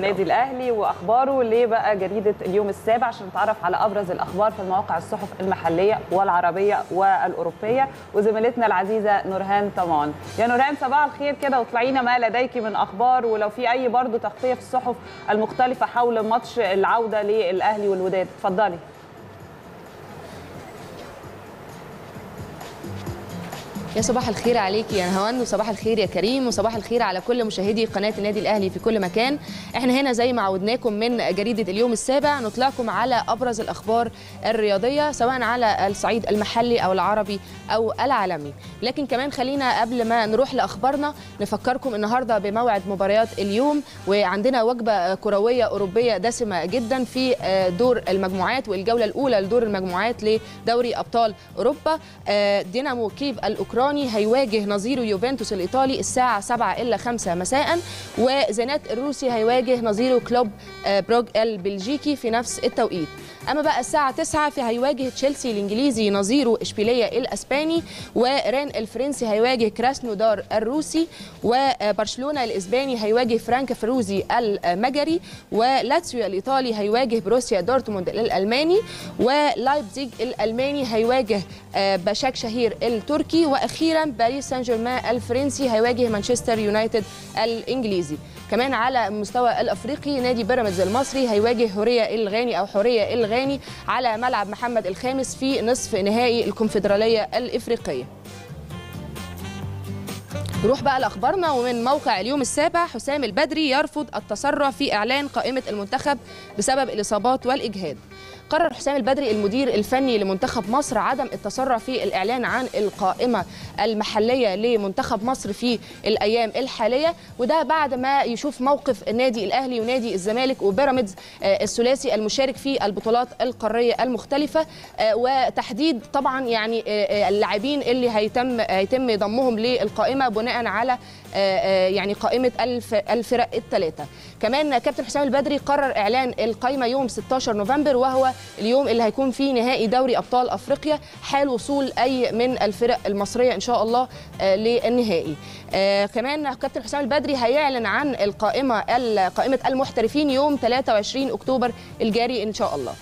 النادي الاهلي واخباره ليه بقى جريده اليوم السابع عشان نتعرف على ابرز الاخبار في المواقع الصحف المحليه والعربيه والاوروبيه وزميلتنا العزيزه نورهان طمان يا نورهان صباح الخير كده واطلعينا ما لديك من اخبار ولو في اي برضه تغطيه في الصحف المختلفه حول ماتش العوده للاهلي والوداد اتفضلي يا صباح الخير عليكي يا نهوان وصباح الخير يا كريم وصباح الخير على كل مشاهدي قناه النادي الاهلي في كل مكان احنا هنا زي ما عودناكم من جريده اليوم السابع نطلعكم على ابرز الاخبار الرياضيه سواء على الصعيد المحلي او العربي او العالمي لكن كمان خلينا قبل ما نروح لاخبارنا نفكركم النهارده بموعد مباريات اليوم وعندنا وجبه كرويه اوروبيه دسمه جدا في دور المجموعات والجوله الاولى لدور المجموعات لدوري ابطال اوروبا دينامو كيف الاوكراني الاوكراني هيواجه نظيره يوفنتوس الايطالي الساعه 7 الا 5 مساء وزينات الروسي هيواجه نظيره كلوب بروج البلجيكي في نفس التوقيت اما بقى الساعه 9 في هيواجه تشيلسي الانجليزي نظيره اشبيليه الاسباني ورين الفرنسي هيواجه كراسنودار الروسي وبرشلونه الاسباني هيواجه فرانك فروزي المجري ولاتسيو الايطالي هيواجه بروسيا دورتموند الالماني ولايبزيج الالماني هيواجه باشاك شهير التركي واخيرا باريس سان جيرمان الفرنسي هيواجه مانشستر يونايتد الانجليزي كمان على المستوى الافريقي نادي بيراميدز المصري هيواجه هوريه الغاني او حوريه الغاني على ملعب محمد الخامس في نصف نهائي الكونفدراليه الافريقيه نروح بقى لاخبارنا ومن موقع اليوم السابع حسام البدري يرفض التسرع في اعلان قائمه المنتخب بسبب الاصابات والاجهاد قرر حسام البدري المدير الفني لمنتخب مصر عدم التسرع في الاعلان عن القائمه المحليه لمنتخب مصر في الايام الحاليه وده بعد ما يشوف موقف النادي الاهلي ونادي الزمالك وبيراميدز الثلاثي المشارك في البطولات القاريه المختلفه وتحديد طبعا يعني اللاعبين اللي هيتم هيتم ضمهم للقائمه بناء على يعني قائمه الفرق الثلاثه كمان كابتن حسام البدري قرر اعلان القائمه يوم 16 نوفمبر وهو اليوم اللي هيكون فيه نهائي دوري ابطال افريقيا حال وصول اي من الفرق المصريه ان شاء الله للنهائي كمان كابتن حسام البدري هيعلن عن القائمه قائمه المحترفين يوم 23 اكتوبر الجاري ان شاء الله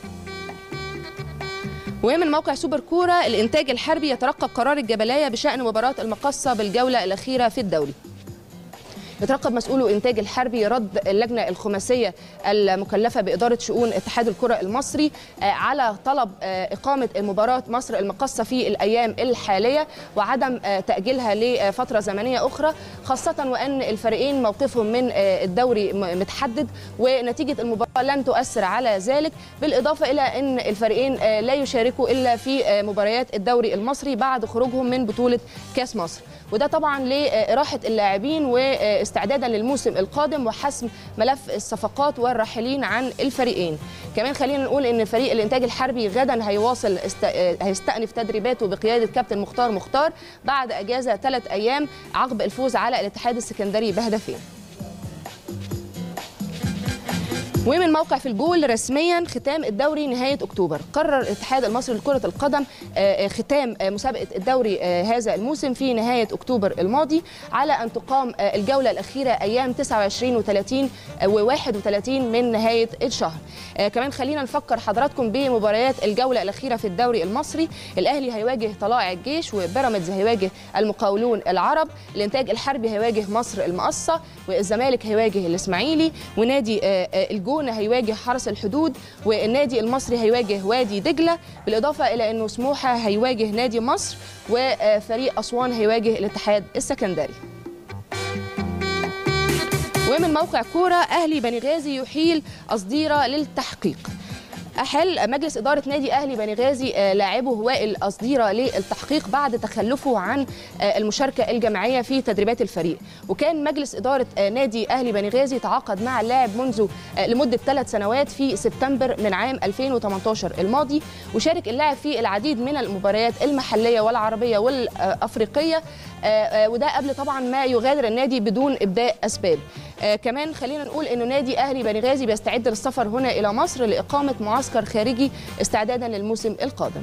ومن موقع سوبر كوره الانتاج الحربي يترقب قرار الجبلايه بشان مباراه المقصه بالجوله الاخيره في الدوري يترقب مسؤولو انتاج الحربي رد اللجنه الخماسيه المكلفه باداره شؤون اتحاد الكره المصري على طلب اقامه مباراه مصر المقصه في الايام الحاليه وعدم تاجيلها لفتره زمنيه اخرى خاصه وان الفريقين موقفهم من الدوري متحدد ونتيجه المباراه لن تؤثر على ذلك بالاضافه الى ان الفريقين لا يشاركوا الا في مباريات الدوري المصري بعد خروجهم من بطوله كاس مصر وده طبعا لراحه اللاعبين واستعدادا للموسم القادم وحسم ملف الصفقات والراحلين عن الفريقين كمان خلينا نقول ان فريق الانتاج الحربي غدا هيواصل است... هيستأنف تدريباته بقياده كابتن مختار مختار بعد اجازه ثلاث ايام عقب الفوز على الاتحاد السكندري بهدفين ومن موقع في الجول رسميا ختام الدوري نهايه اكتوبر قرر الاتحاد المصري لكره القدم ختام مسابقه الدوري هذا الموسم في نهايه اكتوبر الماضي على ان تقام الجوله الاخيره ايام 29 و30 و31 من نهايه الشهر كمان خلينا نفكر حضراتكم بمباريات الجوله الاخيره في الدوري المصري الاهلي هيواجه طلائع الجيش وبيراميدز هيواجه المقاولون العرب الانتاج الحربي هيواجه مصر المقصه والزمالك هيواجه الاسماعيلي ونادي الجون الجونه هيواجه حرس الحدود والنادي المصري هيواجه وادي دجله بالاضافه الى انه سموحه هيواجه نادي مصر وفريق اسوان هيواجه الاتحاد السكندري ومن موقع كوره اهلي بني غازي يحيل قصديره للتحقيق أحل مجلس إدارة نادي أهلي بني غازي لاعبه وائل قصديرة للتحقيق بعد تخلفه عن المشاركة الجماعية في تدريبات الفريق وكان مجلس إدارة نادي أهلي بني غازي تعاقد مع اللاعب منذ لمدة ثلاث سنوات في سبتمبر من عام 2018 الماضي وشارك اللاعب في العديد من المباريات المحلية والعربية والأفريقية وده قبل طبعا ما يغادر النادي بدون إبداء أسباب كمان خلينا نقول انه نادي اهلي بني غازي بيستعد للسفر هنا الى مصر لاقامه معسكر خارجي استعدادا للموسم القادم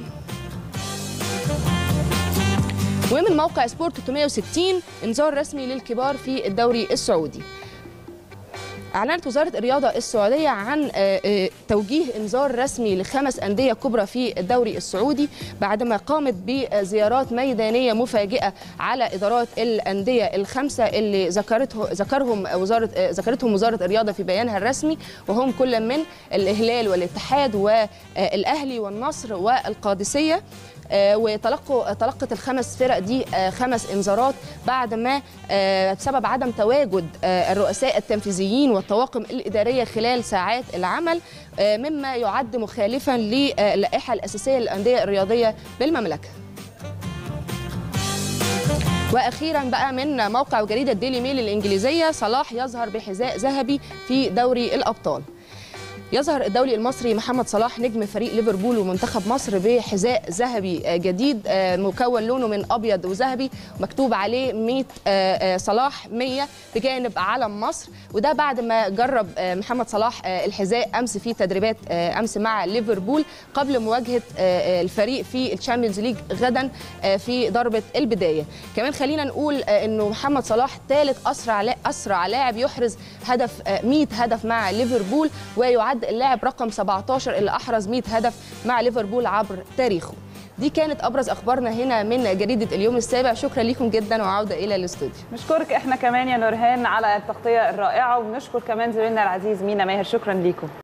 ومن موقع سبورت 360 انذار رسمي للكبار في الدوري السعودي أعلنت وزارة الرياضة السعودية عن آه، آه، توجيه إنذار رسمي لخمس أندية كبرى في الدوري السعودي بعدما قامت بزيارات ميدانية مفاجئة على إدارات الأندية الخمسة اللي ذكرته ذكرهم وزارة آه، ذكرتهم وزارة الرياضة في بيانها الرسمي وهم كل من الإهلال والاتحاد والأهلي والنصر والقادسية آه، وتلقوا تلقت الخمس فرق دي آه، خمس انذارات بعد ما آه، بسبب عدم تواجد آه، الرؤساء التنفيذيين والطواقم الاداريه خلال ساعات العمل آه، مما يعد مخالفا للائحه الاساسيه للانديه الرياضيه بالمملكه. واخيرا بقى من موقع وجريده ديلي ميل الانجليزيه صلاح يظهر بحذاء ذهبي في دوري الابطال. يظهر الدولي المصري محمد صلاح نجم فريق ليفربول ومنتخب مصر بحذاء ذهبي جديد آه، مكون لونه من ابيض وذهبي مكتوب عليه 100 آه، آه، صلاح 100 بجانب علم مصر وده بعد ما جرب آه، محمد صلاح آه، الحذاء امس في تدريبات آه، امس مع ليفربول قبل مواجهه آه، آه، الفريق في الشامبيونز ليج غدا آه، في ضربه البدايه كمان خلينا نقول آه، انه محمد صلاح ثالث اسرع لا- اسرع لاعب يحرز هدف آه، 100 هدف مع ليفربول ويعد اللاعب رقم 17 اللي احرز 100 هدف مع ليفربول عبر تاريخه دي كانت ابرز اخبارنا هنا من جريده اليوم السابع شكرا لكم جدا وعوده الى الاستوديو نشكرك احنا كمان يا نورهان على التغطيه الرائعه ونشكر كمان زميلنا العزيز مينا ماهر شكرا ليكم